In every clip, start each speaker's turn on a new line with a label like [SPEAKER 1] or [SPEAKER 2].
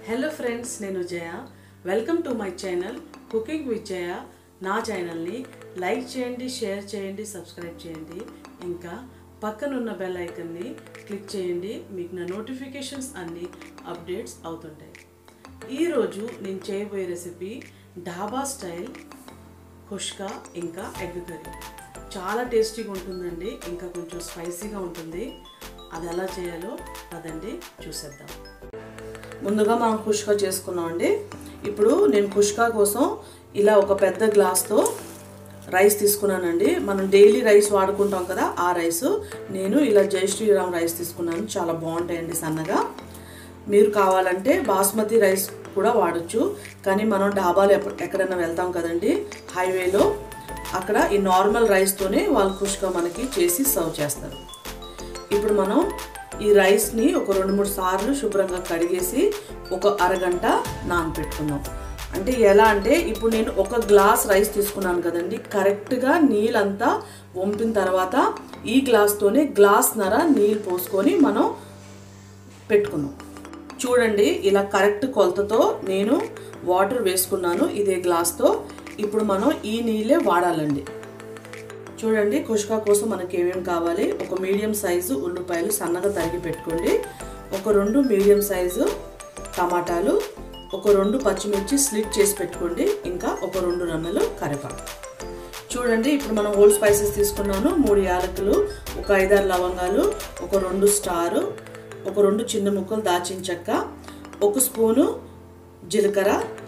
[SPEAKER 1] hello friends నేను Jaya welcome to my channel cooking with Jaya నా ఛానల్ని లైక్ చేయండి షేర్ చేయండి సబ్స్క్రైబ్ చేయండి ఇంకా పక్కనున్న బెల్ ఐకన్ని క్లిక్ చేయండి మీకు నా నోటిఫికేషన్స్ అన్నీ అప్డేట్స్ అవుతుంటాయి ఈరోజు నేను చేయబోయే రెసిపీ డాబా స్టైల్ ఖుష్కా ఇంకా ఎగ్ కర్రీ చాలా టేస్టీగా ఉంటుందండి ఇంకా కొంచెం స్పైసీగా ఉంటుంది అది ఎలా చేయాలో పదండి చూసేద్దాం ముందుగా మనం ఖుష్కా చేసుకున్నామండి ఇప్పుడు నేను ఖుష్కా కోసం ఇలా ఒక పెద్ద గ్లాస్తో రైస్ తీసుకున్నానండి మనం డైలీ రైస్ వాడుకుంటాం కదా ఆ రైస్ నేను ఇలా జై శ్రీరామ్ రైస్ తీసుకున్నాను చాలా బాగుంటాయండి సన్నగా మీరు కావాలంటే బాస్మతి రైస్ కూడా వాడచ్చు కానీ మనం డాబాలు ఎప్ప- ఎక్కడైనా వెళ్తాం కదండి హైవేలో అక్కడ ఈ నార్మల్ రైస్తోనే వాళ్ళు ఖుష్గా మనకి చేసి సర్వ్ చేస్తారు ఇప్పుడు మనం ఈ రైస్ని ఒక రెండు మూడు సార్లు శుభ్రంగా కడిగేసి ఒక అరగంట నానపెట్టుకుందాం అంటే ఎలా అంటే ఇప్పుడు నేను ఒక గ్లాస్ రైస్ తీసుకున్నాను కదండి కరెక్ట్గా నీళ్ళంతా వంపిన తర్వాత ఈ గ్లాస్తోనే గ్లాస్ నర నీళ్ళు పోసుకొని మనం పెట్టుకున్నాం చూడండి ఇలా కరెక్ట్ కొలతతో నేను వాటర్ వేసుకున్నాను ఇదే గ్లాస్తో ఇప్పుడు మనం ఈ నీళ్ళే వాడాలండి చూడండి కుష్కా కోసం మనకి ఏమేమి కావాలి ఒక మీడియం సైజు ఉల్లిపాయలు సన్నగా తరిగి పెట్టుకోండి ఒక రెండు మీడియం సైజు టమాటాలు ఒక రెండు పచ్చిమిర్చి స్లిట్ చేసి పెట్టుకోండి ఇంకా ఒక రెండు రెమ్మలు కరివేపాకు చూడండి ఇప్పుడు మనం హోల్ స్పైసెస్ తీసుకున్నాను మూడు యాలకులు ఒక ఐదారు లవంగాలు ఒక రెండు స్టారు ఒక రెండు చిన్న ముక్కలు దాచిన చెక్క ఒక స్పూను జీలకర్ర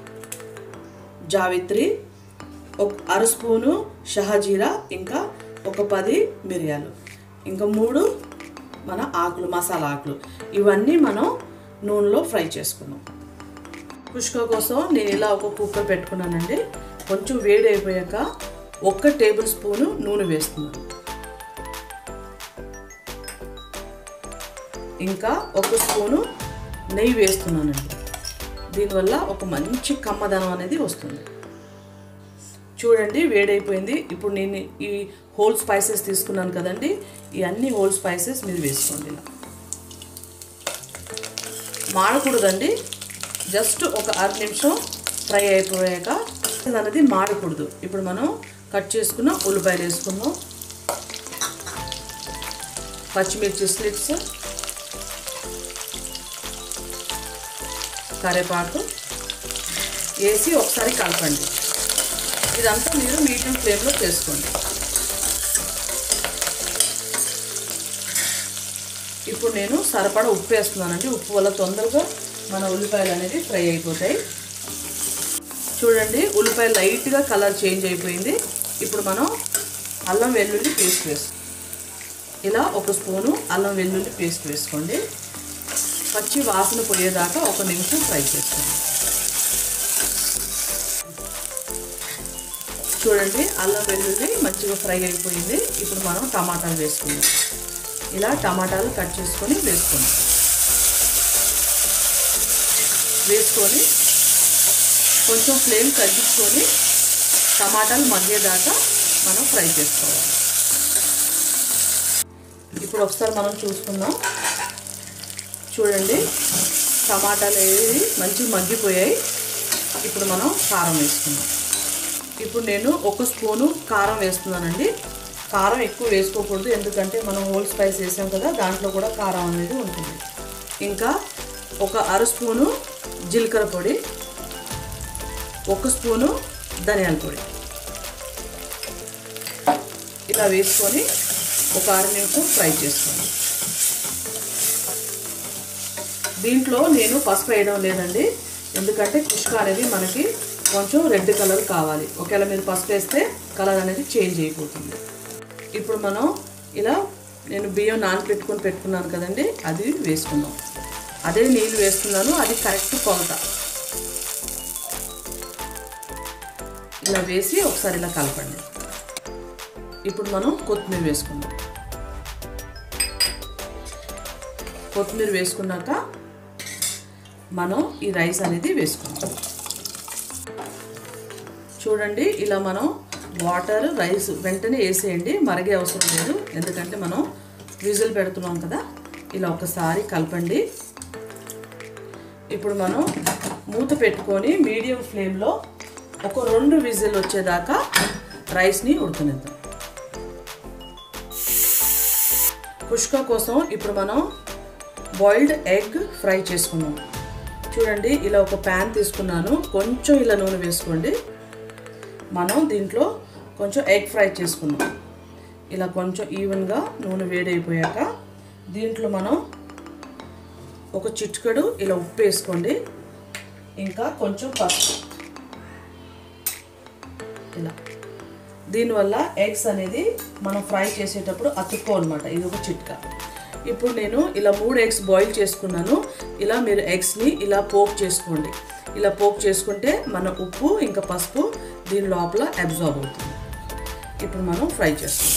[SPEAKER 1] జావిత్రి ఒక అర స్పూను షహజీరా ఇంకా ఒక పది మిరియాలు ఇంకా మూడు మన ఆకులు మసాలా ఆకులు ఇవన్నీ మనం నూనెలో ఫ్రై చేసుకున్నాం కుష్కా కోసం నేను ఇలా ఒక కుక్కర్ పెట్టుకున్నానండి కొంచెం వేడి అయిపోయాక ఒక్క టేబుల్ స్పూను నూనె వేస్తున్నాను ఇంకా ఒక స్పూను నెయ్యి వేస్తున్నానండి దీనివల్ల ఒక మంచి కమ్మదనం అనేది వస్తుంది చూడండి వేడైపోయింది ఇప్పుడు నేను ఈ హోల్ స్పైసెస్ తీసుకున్నాను కదండి ఈ అన్ని హోల్ స్పైసెస్ మీరు వేసుకోండి ఇలా మాడకూడదండి జస్ట్ ఒక అర నిమిషం ఫ్రై అయిపోయాక ఇది అనేది మాడకూడదు ఇప్పుడు మనం కట్ చేసుకున్న ఉల్లిపాయలు వేసుకుందాం పచ్చిమిర్చి స్లిట్స్ కరివేపాకు వేసి ఒకసారి కలపండి ఇదంతా మీరు మీడియం ఫ్లేమ్లో చేసుకోండి ఇప్పుడు నేను సరిపడా ఉప్పు వేస్తున్నానండి ఉప్పు వల్ల తొందరగా మన ఉల్లిపాయలు అనేది ఫ్రై అయిపోతాయి చూడండి ఉల్లిపాయ లైట్గా కలర్ చేంజ్ అయిపోయింది ఇప్పుడు మనం అల్లం వెల్లుల్లి పేస్ట్ వేసు ఇలా ఒక స్పూను అల్లం వెల్లుల్లి పేస్ట్ వేసుకోండి పచ్చి వాసన పోయేదాకా ఒక నిమిషం ఫ్రై చేసుకోండి చూడండి అల్లం వెల్లుల్లి మంచిగా ఫ్రై అయిపోయింది ఇప్పుడు మనం టమాటాలు వేసుకుందాం ఇలా టమాటాలు కట్ చేసుకొని వేసుకోండి వేసుకొని కొంచెం ఫ్లేమ్ తగ్గించుకొని టమాటాలు మగ్గేదాకా మనం ఫ్రై చేసుకోవాలి ఇప్పుడు ఒకసారి మనం చూసుకుందాం చూడండి టమాటాలు ఏవి మంచిగా మగ్గిపోయాయి ఇప్పుడు మనం కారం వేసుకుందాం ఇప్పుడు నేను ఒక స్పూను కారం వేస్తున్నానండి కారం ఎక్కువ వేసుకోకూడదు ఎందుకంటే మనం హోల్ స్పైస్ వేసాం కదా దాంట్లో కూడా కారం అనేది ఉంటుంది ఇంకా ఒక అర స్పూను జీలకర్ర పొడి ఒక స్పూను ధనియాల పొడి ఇలా వేసుకొని ఒక అర నిమిషం ఫ్రై చేసుకోండి దీంట్లో నేను పసుపు వేయడం లేదండి ఎందుకంటే కుష్క అనేది మనకి కొంచెం రెడ్ కలర్ కావాలి ఒకవేళ మీరు పసుపు వేస్తే కలర్ అనేది చేంజ్ అయిపోతుంది ఇప్పుడు మనం ఇలా నేను బియ్యం నానపెట్టుకొని పెట్టుకున్నాను కదండి అది వేసుకుందాం అదే నీళ్ళు వేస్తున్నాను అది కరెక్ట్ కొలత ఇలా వేసి ఒకసారి ఇలా కలపండి ఇప్పుడు మనం కొత్తిమీర వేసుకుందాం కొత్తిమీర వేసుకున్నాక మనం ఈ రైస్ అనేది వేసుకుందాం చూడండి ఇలా మనం వాటర్ రైస్ వెంటనే వేసేయండి మరిగే అవసరం లేదు ఎందుకంటే మనం విజిల్ పెడుతున్నాం కదా ఇలా ఒకసారి కలపండి ఇప్పుడు మనం మూత పెట్టుకొని మీడియం ఫ్లేమ్లో ఒక రెండు విజిల్ వచ్చేదాకా రైస్ని ఉడకనిద్దాం కుష్కా కోసం ఇప్పుడు మనం బాయిల్డ్ ఎగ్ ఫ్రై చేసుకున్నాం చూడండి ఇలా ఒక ప్యాన్ తీసుకున్నాను కొంచెం ఇలా నూనె వేసుకోండి మనం దీంట్లో కొంచెం ఎగ్ ఫ్రై చేసుకుందాం ఇలా కొంచెం ఈవెన్గా నూనె వేడైపోయాక దీంట్లో మనం ఒక చిట్కడు ఇలా ఉప్పు వేసుకోండి ఇంకా కొంచెం పసుపు ఇలా దీనివల్ల ఎగ్స్ అనేది మనం ఫ్రై చేసేటప్పుడు అతుక్కో అనమాట ఇది ఒక చిట్కా ఇప్పుడు నేను ఇలా మూడు ఎగ్స్ బాయిల్ చేసుకున్నాను ఇలా మీరు ఎగ్స్ని ఇలా పోక్ చేసుకోండి ఇలా పోక్ చేసుకుంటే మన ఉప్పు ఇంకా పసుపు దీని లోపల అబ్జార్బ్ అవుతుంది ఇప్పుడు మనం ఫ్రై చేస్తాం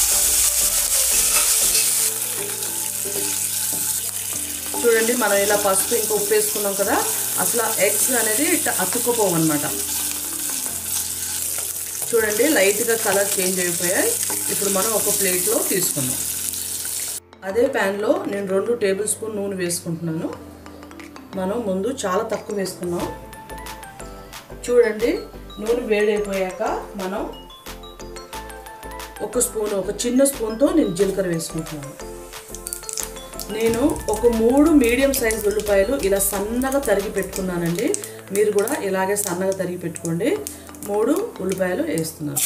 [SPEAKER 1] చూడండి మనం ఇలా పసుపు ఇంకా ఉప్పు వేసుకున్నాం కదా అసలు ఎగ్స్ అనేది ఇట్లా అతుక్కుపోవు అనమాట చూడండి లైట్గా కలర్ చేంజ్ అయిపోయాయి ఇప్పుడు మనం ఒక ప్లేట్లో తీసుకుందాం అదే ప్యాన్లో నేను రెండు టేబుల్ స్పూన్ నూనె వేసుకుంటున్నాను మనం ముందు చాలా తక్కువ వేసుకున్నాం చూడండి నూనె వేడైపోయాక మనం ఒక స్పూన్ ఒక చిన్న స్పూన్తో నేను జీలకర్ర వేసుకుంటున్నాను నేను ఒక మూడు మీడియం సైజ్ ఉల్లిపాయలు ఇలా సన్నగా తరిగి పెట్టుకున్నానండి మీరు కూడా ఇలాగే సన్నగా తరిగి పెట్టుకోండి మూడు ఉల్లిపాయలు వేస్తున్నాను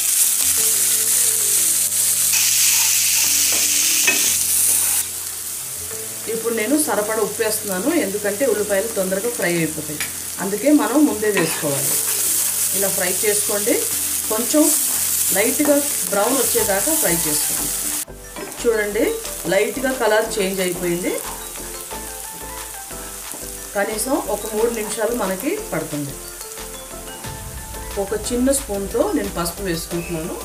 [SPEAKER 1] ఇప్పుడు నేను సరపడ ఉప్పు వేస్తున్నాను ఎందుకంటే ఉల్లిపాయలు తొందరగా ఫ్రై అయిపోతాయి అందుకే మనం ముందే వేసుకోవాలి ఇలా ఫ్రై చేసుకోండి కొంచెం లైట్గా బ్రౌన్ వచ్చేదాకా ఫ్రై చేసుకోండి చూడండి లైట్గా కలర్ చేంజ్ అయిపోయింది కనీసం ఒక మూడు నిమిషాలు మనకి పడుతుంది ఒక చిన్న స్పూన్తో నేను పసుపు వేసుకుంటున్నాను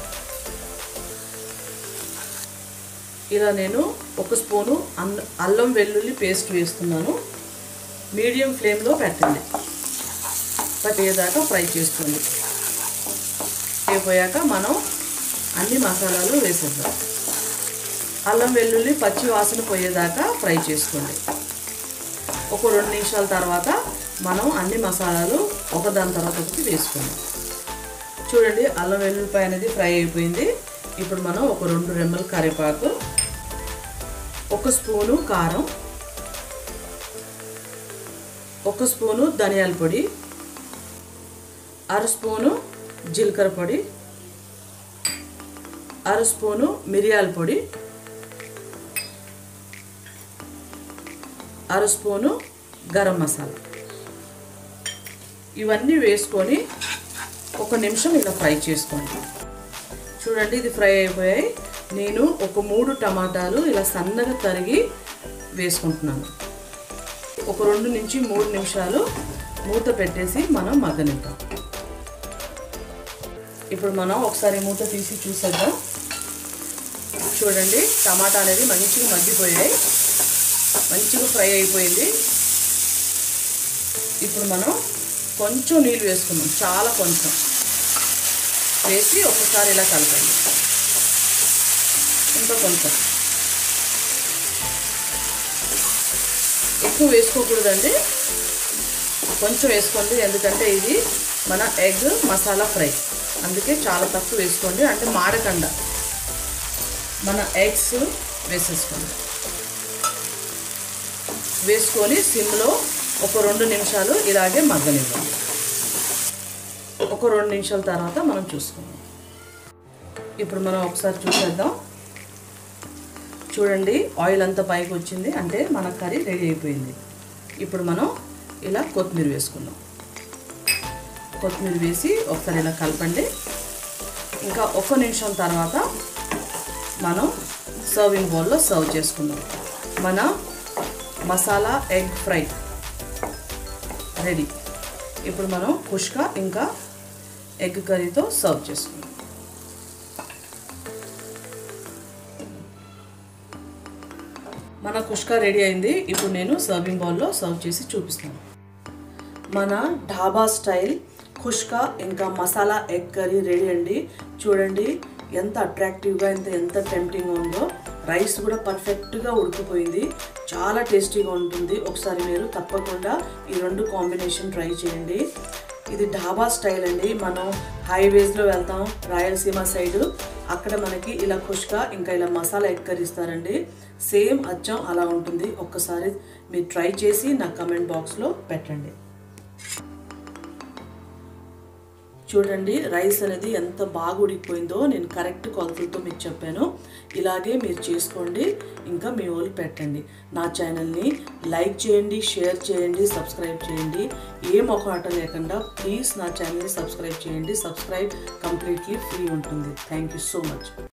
[SPEAKER 1] ఇలా నేను ఒక స్పూను అన్న అల్లం వెల్లుల్లి పేస్ట్ వేస్తున్నాను మీడియం ఫ్లేమ్లో పెట్టండి పట్టేదాకా ఫ్రై చేసుకోండి అయిపోయాక మనం అన్ని మసాలాలు వేసేద్దాం అల్లం వెల్లుల్లి పచ్చి వాసన పోయేదాకా ఫ్రై చేసుకోండి ఒక రెండు నిమిషాల తర్వాత మనం అన్ని మసాలాలు ఒకదాని తర్వాత ఒకటి వేసుకుందాం చూడండి అల్లం వెల్లుల్లిపాయ అనేది ఫ్రై అయిపోయింది ఇప్పుడు మనం ఒక రెండు రెమ్మల కరివేపాకు ఒక స్పూను కారం ఒక స్పూను ధనియాల పొడి అర స్పూను జీలకర్ర పొడి అర స్పూను మిరియాల పొడి అర స్పూను గరం మసాలా ఇవన్నీ వేసుకొని ఒక నిమిషం ఇలా ఫ్రై చేసుకోండి చూడండి ఇది ఫ్రై అయిపోయాయి నేను ఒక మూడు టమాటాలు ఇలా సన్నగా తరిగి వేసుకుంటున్నాను ఒక రెండు నుంచి మూడు నిమిషాలు మూత పెట్టేసి మనం మగ్గనిద్దాం ఇప్పుడు మనం ఒకసారి మూత తీసి చూసేద్దాం చూడండి టమాటా అనేది మంచిగా మగ్గిపోయాయి మంచిగా ఫ్రై అయిపోయింది ఇప్పుడు మనం కొంచెం నీళ్ళు వేసుకుందాం చాలా కొంచెం వేసి ఒకసారి ఇలా కలపండి ఇంకా కొంచెం ఎక్కువ వేసుకోకూడదండి కొంచెం వేసుకోండి ఎందుకంటే ఇది మన ఎగ్ మసాలా ఫ్రై అందుకే చాలా తక్కువ వేసుకోండి అంటే మాడకుండా మన ఎగ్స్ వేసేసుకోండి వేసుకొని సిమ్లో ఒక రెండు నిమిషాలు ఇలాగే మగ్గనివ్వండి ఒక రెండు నిమిషాల తర్వాత మనం చూసుకుందాం ఇప్పుడు మనం ఒకసారి చూసేద్దాం చూడండి ఆయిల్ అంతా పైకి వచ్చింది అంటే మన కర్రీ రెడీ అయిపోయింది ఇప్పుడు మనం ఇలా కొత్తిమీర వేసుకుందాం కొత్తిమీర వేసి ఒకసారి ఇలా కలపండి ఇంకా ఒక నిమిషం తర్వాత మనం సర్వింగ్ బౌల్లో సర్వ్ చేసుకుందాం మన మసాలా ఎగ్ ఫ్రై రెడీ ఇప్పుడు మనం కుష్కా ఇంకా ఎగ్ కర్రీతో సర్వ్ చేసుకుందాం మన కుష్కా రెడీ అయింది ఇప్పుడు నేను సర్వింగ్ బౌల్లో సర్వ్ చేసి చూపిస్తాను మన ఢాబా స్టైల్ కుష్కా ఇంకా మసాలా ఎగ్ కర్రీ రెడీ అండి చూడండి ఎంత అట్రాక్టివ్గా ఎంత ఎంత టెంప్టింగ్ ఉందో రైస్ కూడా పర్ఫెక్ట్గా ఉడికిపోయింది చాలా టేస్టీగా ఉంటుంది ఒకసారి మీరు తప్పకుండా ఈ రెండు కాంబినేషన్ ట్రై చేయండి ఇది ఢాబా స్టైల్ అండి మనం హైవేస్లో వెళ్తాం రాయలసీమ సైడ్ అక్కడ మనకి ఇలా ఖుష్గా ఇంకా ఇలా మసాలా ఎగ్ కర్రీ ఇస్తారండి సేమ్ అచ్చం అలా ఉంటుంది ఒక్కసారి మీరు ట్రై చేసి నా కమెంట్ బాక్స్లో పెట్టండి చూడండి రైస్ అనేది ఎంత బాగా ఉడికిపోయిందో నేను కరెక్ట్ కొలతలతో మీకు చెప్పాను ఇలాగే మీరు చేసుకోండి ఇంకా మీ వాళ్ళు పెట్టండి నా ఛానల్ని లైక్ చేయండి షేర్ చేయండి సబ్స్క్రైబ్ చేయండి ఏ మొహాట లేకుండా ప్లీజ్ నా ఛానల్ని సబ్స్క్రైబ్ చేయండి సబ్స్క్రైబ్ కంప్లీట్లీ ఫ్రీ ఉంటుంది థ్యాంక్ యూ సో మచ్